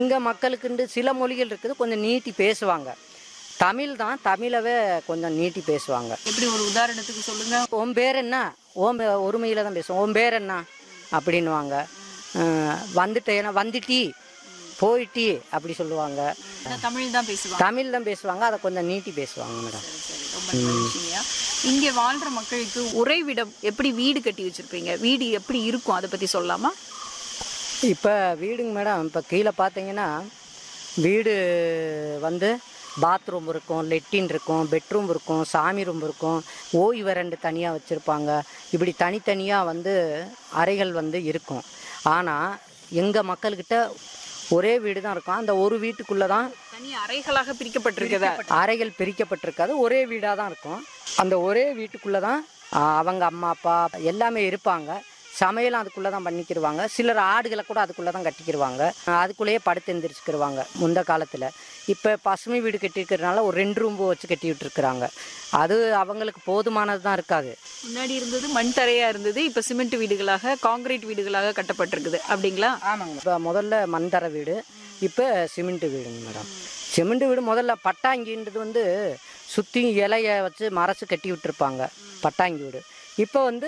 இங்கே மக்களுக்குண்டு சில மொழிகள் இருக்குது கொஞ்சம் நீட்டி பேசுவாங்க தமிழ் தான் தமிழவே கொஞ்சம் நீட்டி பேசுவாங்க எப்படி ஒரு உதாரணத்துக்கு சொல்லுங்க உன் பேர் என்ன ஓம் ஒருமையில் தான் பேசுவோம் உன் பேர் என்ன அப்படின்னுவாங்க அஹ் வந்துட்டேன்னா வந்துட்டி போயிட்டி அப்படி சொல்லுவாங்க நான் தமிழ் தான் பேசுவாங்க தமிழ் தான் பேசுவாங்க அதை கொஞ்சம் நீட்டி பேசுவாங்க மேடம் சரி ரொம்ப மகிழ்ச்சிங்கய்யா இங்கே வாழ்ற மக்களுக்கு உறைவிடம் எப்படி வீடு கட்டி வச்சிருப்பீங்க வீடு எப்படி இருக்கும் அதை பத்தி சொல்லலாமா இப்போ வீடுங்க மேடம் இப்போ கீழே பார்த்தீங்கன்னா வீடு வந்து பாத்ரூம் இருக்கும் லெட்டின் இருக்கும் பெட்ரூம் இருக்கும் சாமி ரூம் இருக்கும் ஓய்வு ரெண்டு தனியாக வச்சுருப்பாங்க இப்படி தனித்தனியாக வந்து அறைகள் வந்து இருக்கும் ஆனால் எங்கள் மக்கள்கிட்ட ஒரே வீடு தான் இருக்கும் அந்த ஒரு வீட்டுக்குள்ளே தான் தனி அறைகளாக பிரிக்கப்பட்டிருக்குதா அறைகள் பிரிக்கப்பட்டிருக்காது ஒரே வீடாக தான் இருக்கும் அந்த ஒரே வீட்டுக்குள்ளே தான் ஆ, அவங்க அம்மா அப்பா எல்லாமே இருப்பாங்க சமையலும் அதுக்குள்ளே தான் பண்ணிக்கிடுவாங்க சிலர் ஆடுகளை கூட அதுக்குள்ளே தான் கட்டிக்கிடுவாங்க அதுக்குள்ளேயே படுத்து எந்திரிச்சுக்கிடுவாங்க முந்த காலத்தில் இப்போ பசுமை வீடு கட்டியிருக்கிறதுனால ஒரு ரெண்டு ரூம்பு வச்சு கட்டி விட்டுருக்குறாங்க அது அவங்களுக்கு போதுமானது தான் இருக்காது முன்னாடி இருந்தது மண் தரையா இருந்தது இப்ப சிமெண்ட் வீடுகளாக காங்கிரீட் வீடுகளாக கட்டப்பட்டிருக்குது அப்படிங்களா ஆமாங்க இப்போ முதல்ல மண்தர வீடு இப்போ சிமெண்ட் வீடுங்க மேடம் சிமெண்ட் வீடு முதல்ல பட்டாங்கின்றது வந்து சுற்றி இலைய வச்சு மறைச்சு கட்டி விட்டுருப்பாங்க பட்டாங்கி வீடு இப்போ வந்து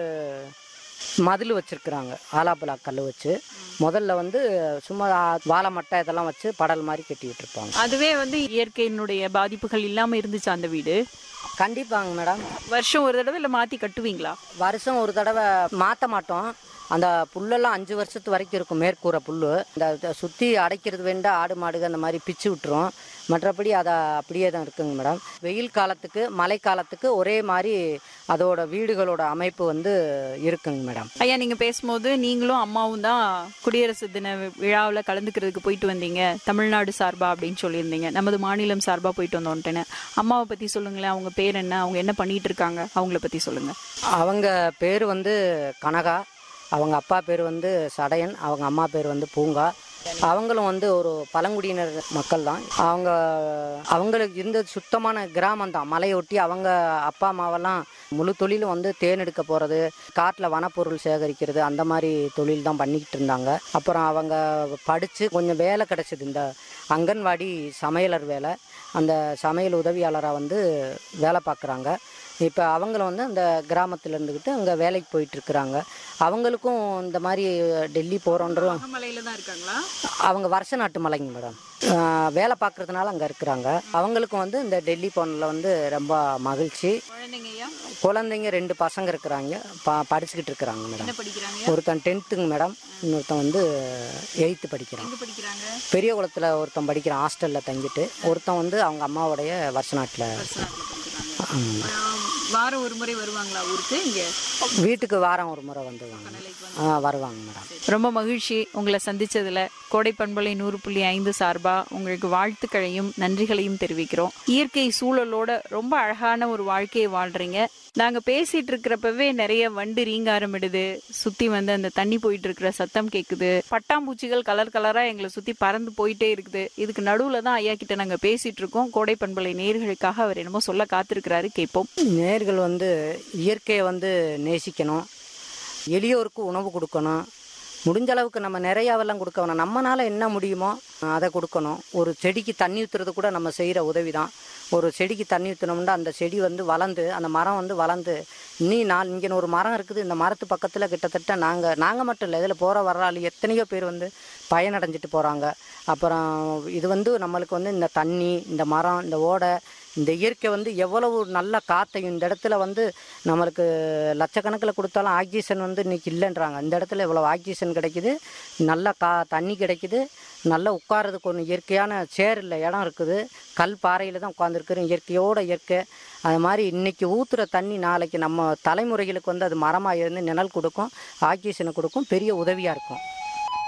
மதில் வச்சுருக்குறாங்க ஆலாப்பலா கல் வச்சு முதல்ல வந்து சும்மா வாழை மட்டை இதெல்லாம் வச்சு படல் மாதிரி கட்டி விட்டுருப்பாங்க அதுவே வந்து இயற்கையினுடைய பாதிப்புகள் இல்லாம இருந்துச்சு அந்த வீடு கண்டிப்பாங்க மேடம் வருஷம் ஒரு தடவை இல்ல மாத்தி கட்டுவீங்களா வருஷம் ஒரு தடவை மாற்ற மாட்டோம் அந்த புல்லெல்லாம் அஞ்சு வருஷத்து வரைக்கும் இருக்கும் மேற்கூரை புல் இந்த சுற்றி அடைக்கிறது வேண்ட ஆடு மாடுக அந்த மாதிரி பிச்சு விட்டுரும் மற்றபடி அதை அப்படியே தான் இருக்குங்க மேடம் வெயில் காலத்துக்கு மழை காலத்துக்கு ஒரே மாதிரி அதோட வீடுகளோட அமைப்பு வந்து இருக்குங்க மேடம் ஐயா நீங்க பேசும்போது நீங்களும் அம்மாவும் தான் குடியரசு தின விழாவில் கலந்துக்கிறதுக்கு போயிட்டு வந்தீங்க தமிழ்நாடு சார்பா அப்படின்னு சொல்லியிருந்தீங்க நமது மாநிலம் சார்பா போயிட்டு வந்தோன்ட்டுன்னு அம்மாவை பத்தி சொல்லுங்களேன் அவங்க பேர் என்ன அவங்க என்ன பண்ணிட்டு இருக்காங்க அவங்கள பத்தி சொல்லுங்க அவங்க பேர் வந்து கனகா அவங்க அப்பா பேர் வந்து சடையன் அவங்க அம்மா பேர் வந்து பூங்கா அவங்களும் வந்து ஒரு பழங்குடியினர் மக்கள் தான் அவங்க அவங்களுக்கு இருந்தது சுத்தமான கிராமம் தான் மலையொட்டி அவங்க அப்பா அம்மாவெல்லாம் முழு தொழிலும் வந்து தேன் எடுக்க போகிறது காட்டில் வனப்பொருள் சேகரிக்கிறது அந்த மாதிரி தொழில் தான் பண்ணிக்கிட்டு இருந்தாங்க அப்புறம் அவங்க படித்து கொஞ்சம் வேலை கிடச்சிது இந்த அங்கன்வாடி சமையலர் வேலை அந்த சமையல் உதவியாளராக வந்து வேலை பார்க்குறாங்க இப்போ அவங்களும் வந்து அந்த கிராமத்தில் இருந்துக்கிட்டு அங்கே வேலைக்கு போயிட்டு இருக்கிறாங்க அவங்களுக்கும் இந்த மாதிரி டெல்லி போகிறோன்றோம் மலையில தான் இருக்காங்களா அவங்க வருஷ நாட்டு மலைங்க மேடம் ஆஹ் வேலை பார்க்குறதுனால அங்கே இருக்கிறாங்க அவங்களுக்கும் வந்து இந்த டெல்லி போனதில் வந்து ரொம்ப மகிழ்ச்சி குழந்தைங்க ஐயா குழந்தைங்க ரெண்டு பசங்க இருக்கிறாங்க ப படிச்சுக்கிட்டு இருக்கிறாங்க மேடம் என்ன படிக்கிறாங்க ஒருத்தன் டென்த்துங்க மேடம் இன்னொருத்தன் வந்து எயித்து படிக்கிறான் எங்க படிக்கிறாங்க பெரிய குளத்தில் ஒருத்தன் படிக்கிறான் ஹாஸ்டலில் தங்கிட்டு ஒருத்தன் வந்து அவங்க அம்மாவுடைய வருஷ நாட்டில் ஆம், வாரம் ஒரு முறை வருவாங்களா ஊருக்கு இங்க வீட்டுக்கு வாரம் ஒரு முறை வந்துடுவாங்க ஆ வருவாங்க மேடம் ரொம்ப மகிழ்ச்சி உங்களை சந்திச்சதுல கோடை பண்பலை நூறு புள்ளி ஐந்து சார்பா உங்களுக்கு வாழ்த்துக்களையும் நன்றிகளையும் தெரிவிக்கிறோம் இயற்கை சூழலோட ரொம்ப அழகான ஒரு வாழ்க்கையை வாழ்றீங்க நாங்க பேசிட்டு இருக்கிறப்பவே நிறைய வண்டு ரீங்காரமிடுது சுத்தி வந்து அந்த தண்ணி போயிட்டு இருக்கிற சத்தம் கேக்குது பட்டாம்பூச்சிகள் கலர் கலரா எங்களை சுத்தி பறந்து போயிட்டே இருக்குது இதுக்கு நடுவுல தான் ஐயா கிட்ட நாங்க பேசிட்டு இருக்கோம் கோடை பண்பலை நேர்களுக்காக அவர் என்னமோ சொல்ல காத்திருக்கிறாரு கேட்போம் நேர்கள் வந்து இயற்கையை வந்து நேசிக்கணும் எளியோருக்கு உணவு கொடுக்கணும் முடிஞ்ச அளவுக்கு நம்ம நிறையாவெல்லாம் கொடுக்க வேணாம் நம்மனால என்ன முடியுமோ அதை கொடுக்கணும் ஒரு செடிக்கு தண்ணி ஊற்றுறது கூட நம்ம செய்கிற உதவி தான் ஒரு செடிக்கு தண்ணி ஊற்றினோம்னா அந்த செடி வந்து வளர்ந்து அந்த மரம் வந்து வளர்ந்து நீ நான் இங்கே ஒரு மரம் இருக்குது இந்த மரத்து பக்கத்தில் கிட்டத்தட்ட நாங்கள் நாங்கள் மட்டும் இல்லை இதில் போகிற வர்ற ஆள் எத்தனையோ பேர் வந்து பயனடைஞ்சிட்டு போகிறாங்க அப்புறம் இது வந்து நம்மளுக்கு வந்து இந்த தண்ணி இந்த மரம் இந்த ஓடை இந்த இயற்கை வந்து எவ்வளவு நல்ல காற்றையும் இந்த இடத்துல வந்து நம்மளுக்கு லட்சக்கணக்கில் கொடுத்தாலும் ஆக்சிஜன் வந்து இன்னைக்கு இல்லைன்றாங்க இந்த இடத்துல இவ்வளோ ஆக்சிஜன் கிடைக்குது நல்ல கா தண்ணி கிடைக்குது நல்லா உட்காரதுக்கு ஒன்று இயற்கையான சேர் இல்லை இடம் இருக்குது கல் பாறையில் தான் உட்காந்துருக்குறோம் இயற்கையோட இயற்கை அது மாதிரி இன்னைக்கு ஊற்றுற தண்ணி நாளைக்கு நம்ம தலைமுறைகளுக்கு வந்து அது மரமாக இருந்து நிழல் கொடுக்கும் ஆக்சிஜனை கொடுக்கும் பெரிய உதவியாக இருக்கும்